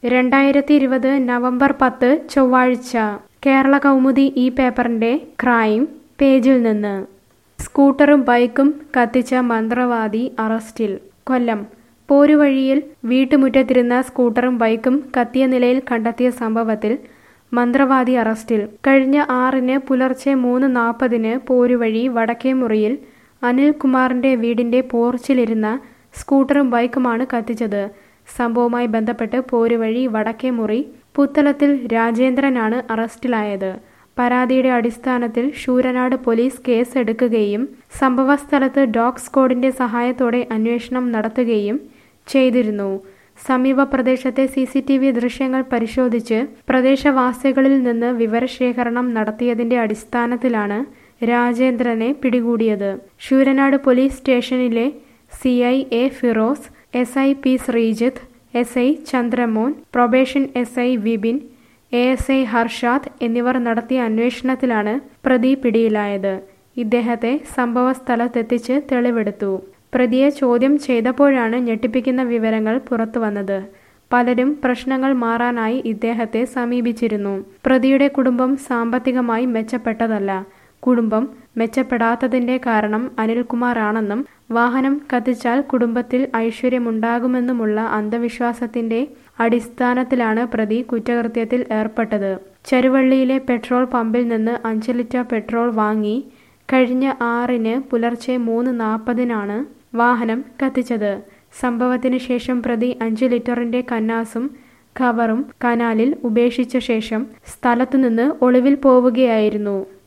രണ്ടായിരത്തി ഇരുപത് നവംബർ പത്ത് ചൊവ്വാഴ്ച കേരള കൗമുദി ഈ പേപ്പറിന്റെ ക്രൈം പേജിൽ നിന്ന് സ്കൂട്ടറും ബൈക്കും കത്തിച്ച മന്ത്രവാദി അറസ്റ്റിൽ കൊല്ലം പോരുവഴിയിൽ വീട്ടുമുറ്റത്തിരുന്ന സ്കൂട്ടറും ബൈക്കും കത്തിയ നിലയിൽ കണ്ടെത്തിയ സംഭവത്തിൽ മന്ത്രവാദി അറസ്റ്റിൽ കഴിഞ്ഞ ആറിന് പുലർച്ചെ മൂന്ന് നാൽപ്പതിന് പോരുവഴി വടക്കേമുറിയിൽ അനിൽകുമാറിന്റെ വീടിന്റെ പോർച്ചിലിരുന്ന സ്കൂട്ടറും ബൈക്കുമാണ് കത്തിച്ചത് സംഭവവുമായി ബന്ധപ്പെട്ട് പോരുവഴി വടക്കേമുറി പുത്തലത്തിൽ രാജേന്ദ്രനാണ് അറസ്റ്റിലായത് പരാതിയുടെ അടിസ്ഥാനത്തിൽ ശൂരനാട് പോലീസ് കേസെടുക്കുകയും സംഭവസ്ഥലത്ത് ഡോഗ് സ്ക്വാഡിന്റെ സഹായത്തോടെ അന്വേഷണം നടത്തുകയും ചെയ്തിരുന്നു സമീപ പ്രദേശത്തെ സി സി ടി വി ദൃശ്യങ്ങൾ പരിശോധിച്ച് പ്രദേശവാസികളിൽ നിന്ന് വിവരശേഖരണം നടത്തിയതിന്റെ അടിസ്ഥാനത്തിലാണ് രാജേന്ദ്രനെ പിടികൂടിയത് ശൂരനാട് പോലീസ് സ്റ്റേഷനിലെ C I A Firoz S I P Sreejith S I Chandramon probation S I Vipin A S I Harshad എന്നിവർ നടത്തിയ അന്വേഷണത്തിലാണ് പ്രതി പിടിയിലായത് ഇദ്ദേഹത്തെ സംഭവ സ്ഥലത്തെത്തിച്ച് തെളിവെടുത്തു പ്രതിയെ ചോദ്യം ചെയ്തപ്പോഴാണ് ഞെട്ടിപ്പിക്കുന്ന വിവരങ്ങൾ പുറത്തുവന്നത് പലരും പ്രശ്നങ്ങൾ മാറാനായി ഇദ്ദേഹത്തെ സമീപിച്ചിരുന്നു പ്രതിയുടെ കുടുംബം സാമ്പത്തികമായി മെച്ചപ്പെട്ടതല്ല കുടുംബം മെച്ചപ്പെടാത്തതിന്റെ കാരണം അനിൽകുമാറാണെന്നും വാഹനം കത്തിച്ചാൽ കുടുംബത്തിൽ ഐശ്വര്യമുണ്ടാകുമെന്നുമുള്ള അന്ധവിശ്വാസത്തിന്റെ അടിസ്ഥാനത്തിലാണ് പ്രതി കുറ്റകൃത്യത്തിൽ ഏർപ്പെട്ടത് ചരുവള്ളിയിലെ പെട്രോൾ പമ്പിൽ നിന്ന് അഞ്ച് ലിറ്റർ പെട്രോൾ വാങ്ങി കഴിഞ്ഞ ആറിന് പുലർച്ചെ മൂന്ന് നാൽപ്പതിനാണ് വാഹനം കത്തിച്ചത് സംഭവത്തിന് ശേഷം പ്രതി അഞ്ച് ലിറ്ററിന്റെ കന്നാസും കവറും കനാലിൽ ഉപേക്ഷിച്ച ശേഷം സ്ഥലത്തുനിന്ന് ഒളിവിൽ പോവുകയായിരുന്നു